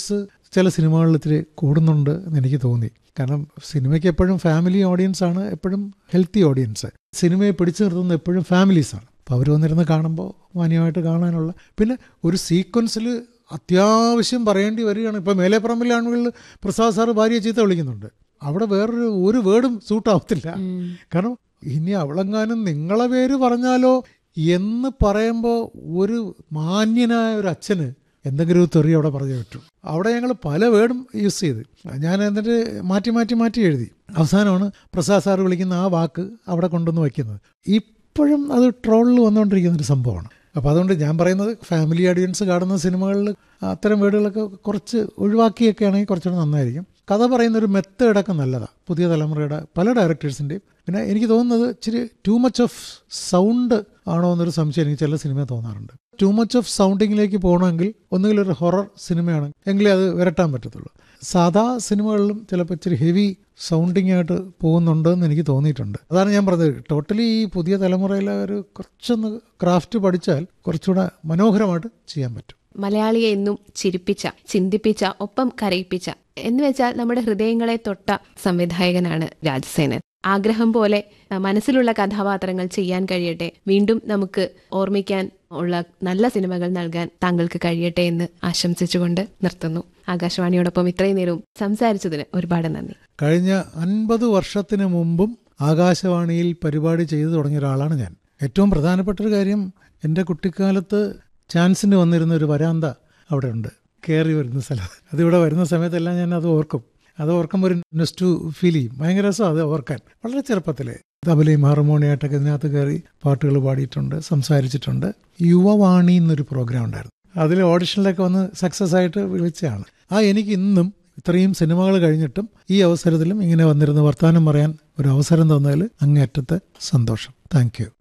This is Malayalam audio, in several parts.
ഓഡിയൻസ് ചില സിനിമകളിൽ ഇത്തിരി കൂടുന്നുണ്ട് എന്ന് എനിക്ക് തോന്നി കാരണം സിനിമയ്ക്ക് എപ്പോഴും ഫാമിലി ഓഡിയൻസ് ആണ് എപ്പോഴും ഹെൽത്തി ഓഡിയൻസ് സിനിമയെ പിടിച്ചു നിർത്തുന്നത് എപ്പോഴും ഫാമിലീസാണ് അപ്പോൾ അവർ വന്നിരുന്ന് കാണുമ്പോൾ മാന്യമായിട്ട് കാണാനുള്ള പിന്നെ ഒരു സീക്വൻസിൽ അത്യാവശ്യം പറയേണ്ടി വരികയാണ് ഇപ്പോൾ മേലേപ്പറമ്പിലാണെങ്കിൽ പ്രസാദ് സാറ് ഭാര്യയെ ചീത്ത വിളിക്കുന്നുണ്ട് അവിടെ വേറൊരു ഒരു വേർഡും സൂട്ടാവത്തില്ല കാരണം ഇനി അവളെങ്ങാനും നിങ്ങളെ പേര് പറഞ്ഞാലോ എന്ന് പറയുമ്പോൾ ഒരു മാന്യനായ ഒരു അച്ഛന് എന്തെങ്കിലും ഒരു തെറി അവിടെ പറഞ്ഞു പറ്റും അവിടെ ഞങ്ങൾ പല വേർഡും യൂസ് ചെയ്ത് ഞാൻ എന്നിട്ട് മാറ്റി മാറ്റി മാറ്റി എഴുതി അവസാനമാണ് പ്രസാദ് സാർ വിളിക്കുന്ന ആ വാക്ക് അവിടെ കൊണ്ടുവന്ന് വയ്ക്കുന്നത് ഇപ്പോഴും അത് ട്രോളിൽ വന്നുകൊണ്ടിരിക്കുന്ന ഒരു സംഭവമാണ് അപ്പോൾ അതുകൊണ്ട് ഞാൻ പറയുന്നത് ഫാമിലി ഓഡിയൻസ് കാണുന്ന സിനിമകളിൽ അത്തരം വേർഡുകളൊക്കെ കുറച്ച് ഒഴിവാക്കിയൊക്കെ ആണെങ്കിൽ കുറച്ചുകൂടെ നന്നായിരിക്കും കഥ പറയുന്ന ഒരു മെത്തേഡൊക്കെ നല്ലതാണ് പുതിയ തലമുറയുടെ പല ഡയറക്ടേഴ്സിൻ്റെയും പിന്നെ എനിക്ക് തോന്നുന്നത് ഇച്ചിരി ടു മച്ച് ഓഫ് സൗണ്ട് ആണോ എന്നൊരു സംശയം എനിക്ക് ചില സിനിമ തോന്നാറുണ്ട് ടു മച്ച് ഓഫ് സൗണ്ടിങ്ങിലേക്ക് പോകണമെങ്കിൽ ഒന്നുകിൽ ഒരു ഹൊറർ സിനിമയാണ് എങ്കിലേ അത് വരട്ടാൻ പറ്റത്തുള്ളൂ സാധാ സിനിമകളിലും ചിലപ്പോൾ ഇച്ചിരി ഹെവി സൗണ്ടിങ് ആയിട്ട് പോകുന്നുണ്ട് എന്ന് എനിക്ക് തോന്നിയിട്ടുണ്ട് അതാണ് ഞാൻ പറഞ്ഞത് ടോട്ടലി ഈ പുതിയ തലമുറയിലെ ഒരു കുറച്ചൊന്ന് ക്രാഫ്റ്റ് പഠിച്ചാൽ കുറച്ചുകൂടെ മനോഹരമായിട്ട് ചെയ്യാൻ പറ്റും മലയാളിയെ എന്നും ചിരിപ്പിച്ച ചിന്തിപ്പിച്ച ഒപ്പം കരയിപ്പിച്ച എന്ന് വെച്ചാൽ നമ്മുടെ ഹൃദയങ്ങളെ തൊട്ട സംവിധായകനാണ് രാജസേനൻ ആഗ്രഹം പോലെ അഹ്, മനസ്സിലുള്ള കഥാപാത്രങ്ങൾ ചെയ്യാൻ കഴിയട്ടെ വീണ്ടും നമുക്ക് ഓർമ്മിക്കാൻ ഉള്ള നല്ല സിനിമകൾ നൽകാൻ താങ്കൾക്ക് കഴിയട്ടെ എന്ന് ആശംസിച്ചുകൊണ്ട് നിർത്തുന്നു ആകാശവാണിയോടൊപ്പം ഇത്രയും നേരവും സംസാരിച്ചതിന് ഒരുപാട് നന്ദി കഴിഞ്ഞ അൻപത് വർഷത്തിന് മുമ്പും ആകാശവാണിയിൽ പരിപാടി ചെയ്തു തുടങ്ങിയ ഒരാളാണ് ഞാൻ ഏറ്റവും പ്രധാനപ്പെട്ട ഒരു കാര്യം എൻ്റെ കുട്ടിക്കാലത്ത് ചാൻസിന് വന്നിരുന്ന ഒരു വരാന്ത അവിടെ ഉണ്ട് കയറി വരുന്ന സ്ഥലം അതിവിടെ വരുന്ന സമയത്തെല്ലാം ഞാൻ അത് ഓർക്കും അത് ഓർക്കുമ്പോൾ ഒരു നെസ്റ്റു ഫീൽ ചെയ്യും ഭയങ്കര രസം അത് ഓർക്കാൻ വളരെ ചെറുപ്പത്തിലെ തബലയും ഹാർമോണിയായിട്ടൊക്കെ ഇതിനകത്ത് കയറി പാട്ടുകൾ പാടിയിട്ടുണ്ട് സംസാരിച്ചിട്ടുണ്ട് യുവവാണി എന്നൊരു പ്രോഗ്രാം ഉണ്ടായിരുന്നു അതിൽ ഓഡിഷനിലൊക്കെ വന്ന് സക്സസ് ആയിട്ട് വിളിച്ചതാണ് ആ എനിക്ക് ഇന്നും ഇത്രയും സിനിമകൾ കഴിഞ്ഞിട്ടും ഈ അവസരത്തിലും ഇങ്ങനെ വന്നിരുന്ന് വർത്തമാനം പറയാൻ ഒരു അവസരം തന്നതിൽ അങ്ങേയറ്റത്തെ സന്തോഷം താങ്ക് യു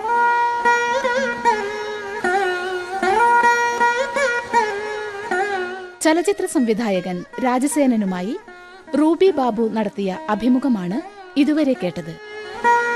ചലച്ചിത്ര സംവിധായകൻ രാജസേനനുമായി റൂബി ബാബു നടത്തിയ അഭിമുഖമാണ് ഇതുവരെ കേട്ടത്